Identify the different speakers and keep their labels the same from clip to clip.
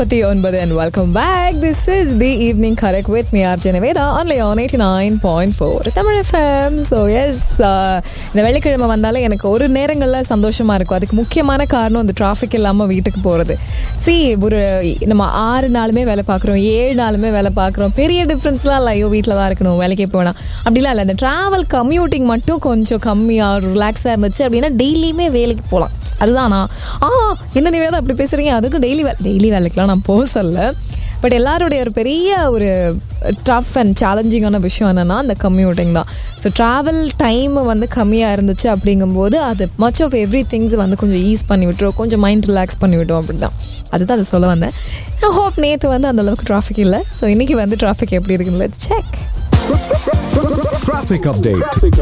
Speaker 1: நாற்பத்தி ஒன்பது and welcome back this is the evening correct with me R ஜெனவேதா only on eighty nine point four Tamil FM so yes இந்த வெள்ளிக்கிழமை வந்தாலே எனக்கு ஒரு நேரங்களில் சந்தோஷமாக இருக்கும் அதுக்கு முக்கியமான காரணம் இந்த டிராஃபிக் இல்லாமல் வீட்டுக்கு போகிறது சி ஒரு நம்ம ஆறு நாளுமே வேலை பார்க்குறோம் ஏழு நாளுமே வேலை பார்க்குறோம் பெரிய டிஃப்ரென்ஸ்லாம் இல்லை ஐயோ வீட்டில் தான் இருக்கணும் வேலைக்கே போவேணாம் அப்படிலாம் இல்லை இந்த ட்ராவல் கம்யூட்டிங் மட்டும் கொஞ்சம் கம்மியாக ரிலாக்ஸாக இருந்துச்சு அப்படின்னா டெய்லியுமே வேலைக்கு போகலாம் அதுதான் நான் ஆ என்ன நீ வேதா அப்படி பேசுகிறீங்க அதுக்கு டெய்லி வே டெய்லி வேலைக்கெலாம் நான் போக சொல்ல பட் எல்லாருடைய ஒரு பெரிய ஒரு டஃப் அண்ட் சேலஞ்சிங்கான விஷயம் என்னென்னா அந்த கம்யூட்டிங் தான் ஸோ ட்ராவல் டைம் வந்து கம்மியாக இருந்துச்சு அப்படிங்கும்போது அது மச் ஆஃப் எவ்ரி திங்ஸ் வந்து கொஞ்சம் ஈஸ் பண்ணி விட்டுரும் கொஞ்சம் மைண்ட் ரிலாக்ஸ் பண்ணி விட்டோம் அப்படி தான் அதுதான் அதை சொல்ல வந்தேன் ஹோப் நேற்று வந்து அந்த அளவுக்கு டிராஃபிக் இல்லை ஸோ இன்றைக்கி வந்து டிராஃபிக் எப்படி இருக்குன்னு let's check
Speaker 2: Traffic update.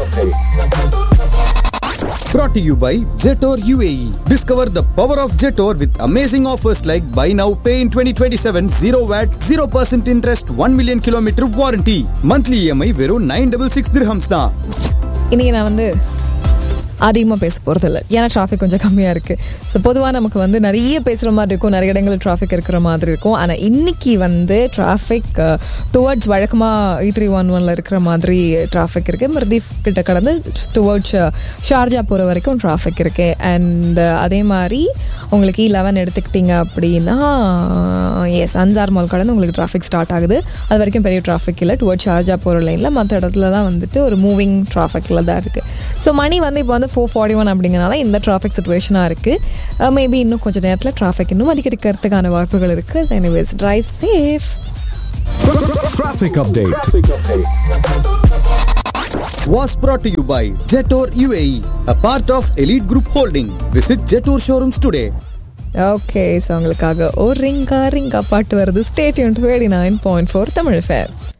Speaker 2: Brought to you by Jetor UAE. Discover the power of Jetor with amazing offers like buy now, pay in 2027, 0 VAT, 0% interest, 1 million kilometer warranty. Monthly EMI வெறும் 966 dirhams தான்.
Speaker 1: இன்றைக்கி நான் வந்து அதிகமாக பேச போகிறது இல்லை ஏன்னா டிராஃபிக் கொஞ்சம் கம்மியாக இருக்குது ஸோ பொதுவாக நமக்கு வந்து நிறைய பேசுகிற மாதிரி இருக்கும் நிறைய இடங்களில் டிராஃபிக் இருக்கிற மாதிரி இருக்கும் ஆனால் இன்னைக்கு வந்து டிராஃபிக் டுவர்ட்ஸ் வழக்கமாக இ த்ரீ ஒன் ஒனில் இருக்கிற மாதிரி டிராஃபிக் இருக்குது மிர்தீப் கிட்ட கடந்து டுவர்ட்ஸ் ஷார்ஜா போகிற வரைக்கும் டிராஃபிக் இருக்குது அண்ட் அதே மாதிரி உங்களுக்கு இ லெவன் எடுத்துக்கிட்டிங்க அப்படின்னா எஸ் அன்சார் மால் கடந்து உங்களுக்கு டிராஃபிக் ஸ்டார்ட் ஆகுது அது வரைக்கும் பெரிய டிராஃபிக் இல்லை டுவர்ட் ஷார்ஜா போகிற லைனில் மற்ற இடத்துல தான் வந்துட்டு ஒரு மூவிங் டிராஃபிக்கில் தான் இருக்குது ஸோ மணி வந்து இப்போ வந்து ஃபோர் ஃபார்ட்டி ஒன் அப்படிங்கிறனால இந்த டிராஃபிக் சுச்சுவேஷனாக இருக்குது மேபி இன்னும் கொஞ்சம் நேரத்தில் டிராஃபிக் இன்னும் அதிகரிக்கிறதுக்கான வாய்ப்புகள் இருக்குது anyways drive safe
Speaker 2: Traffic update. Was brought to you by Jetor UAE, a part of Elite Group Holding. Visit Jetor showrooms today.
Speaker 1: Okay so உங்களுக்காக ஒரு ரிங்கா ரிங்கா பாட்டு வருது state twenty nine point four Tamil fair